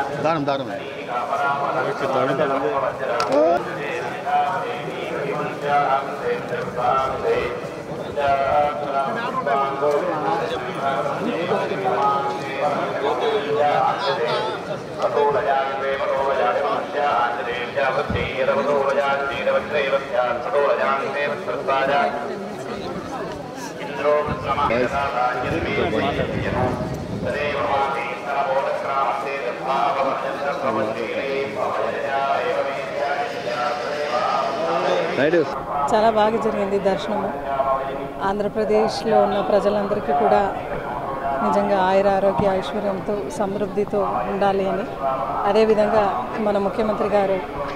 దానం దానం రైట్ చాలా బాగా జరిగింది దర్శనము ఆంధ్రప్రదేశ్లో ఉన్న ప్రజలందరికీ కూడా నిజంగా ఆయుర ఆరోగ్య ఐశ్వర్యంతో సమృద్ధితో ఉండాలి అని అదేవిధంగా మన ముఖ్యమంత్రి గారు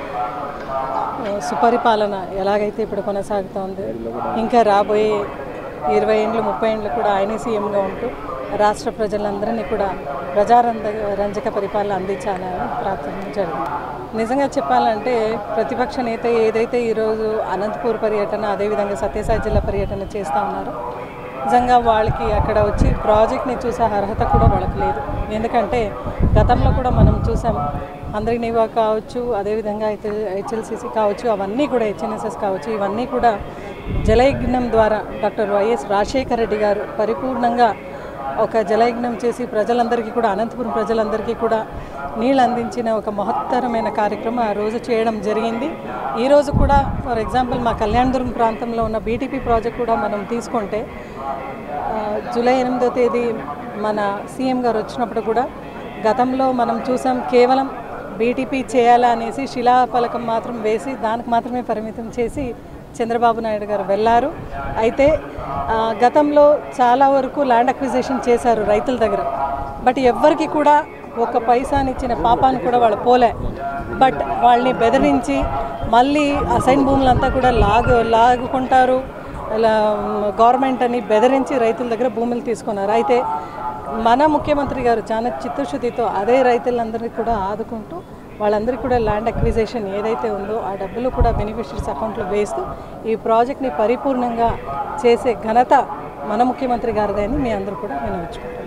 ఆ, సుపరిపాలన ఎలాగైతే ఇప్పుడు కొనసాగుతోంది ఇంకా రాబోయే ఇరవై ఏండ్లు ముప్పై ఏండ్లు కూడా ఆయనే సీఎంగా ఉంటూ రాష్ట్ర ప్రజలందరినీ కూడా ప్రజారంజ రంజక పరిపాలన అందించాలని ప్రార్థించారు నిజంగా చెప్పాలంటే ప్రతిపక్ష నేత ఏదైతే ఈరోజు అనంతపూర్ పర్యటన అదేవిధంగా సత్యసాయి జిల్లా పర్యటన చేస్తూ ఉన్నారో నిజంగా వాళ్ళకి అక్కడ వచ్చి ప్రాజెక్ట్ని చూసే అర్హత కూడా వాళ్ళకి లేదు ఎందుకంటే గతంలో కూడా మనం చూసాం అందరి నివా కావచ్చు అదేవిధంగా అయితే హెచ్ఎల్సిసి కావచ్చు అవన్నీ కూడా హెచ్ఎన్ఎస్ఎస్ కావచ్చు ఇవన్నీ కూడా జలయజ్ఞం ద్వారా డాక్టర్ వైఎస్ రాజశేఖర రెడ్డి గారు పరిపూర్ణంగా ఒక జలయజ్ఞం చేసి ప్రజలందరికీ కూడా అనంతపురం ప్రజలందరికీ కూడా నీళ్ళు అందించిన ఒక మహత్తరమైన కార్యక్రమం ఆ రోజు చేయడం జరిగింది ఈ రోజు కూడా ఫర్ ఎగ్జాంపుల్ మా కళ్యాణదుర్గం ప్రాంతంలో ఉన్న బీటీపీ ప్రాజెక్ట్ కూడా మనం తీసుకుంటే ఆ, జూలై ఎనిమిదో తేదీ మన సీఎం గారు వచ్చినప్పుడు కూడా గతంలో మనం చూసాం కేవలం బీటీపీ చేయాలా అనేసి శిలాఫలకం మాత్రం వేసి దానికి మాత్రమే పరిమితం చేసి చంద్రబాబు నాయుడు గారు వెళ్ళారు అయితే ఆ, గతంలో చాలా వరకు ల్యాండ్ అక్విజిషన్ చేశారు రైతుల దగ్గర బట్ ఎవ్వరికి కూడా ఒక పైసానిచ్చిన పాపాన్ని కూడా వాళ్ళు పోలే బట్ వాళ్ళని బెదిరించి మళ్ళీ అసైన్ భూములంతా కూడా లాగు లాగుకుంటారు ఇలా గవర్నమెంట్ అని బెదిరించి రైతుల దగ్గర భూములు తీసుకున్నారు అయితే మన ముఖ్యమంత్రి గారు చాలా చిత్తశుద్ధితో అదే రైతులందరినీ కూడా ఆదుకుంటూ వాళ్ళందరికీ కూడా ల్యాండ్ అక్విజిషన్ ఏదైతే ఉందో ఆ డబ్బులు కూడా బెనిఫిషరీస్ అకౌంట్లో వేస్తూ ఈ ప్రాజెక్ట్ని పరిపూర్ణంగా చేసే ఘనత మన ముఖ్యమంత్రి గారిదే అని మీ అందరూ కూడా వినవచ్చుకుంటారు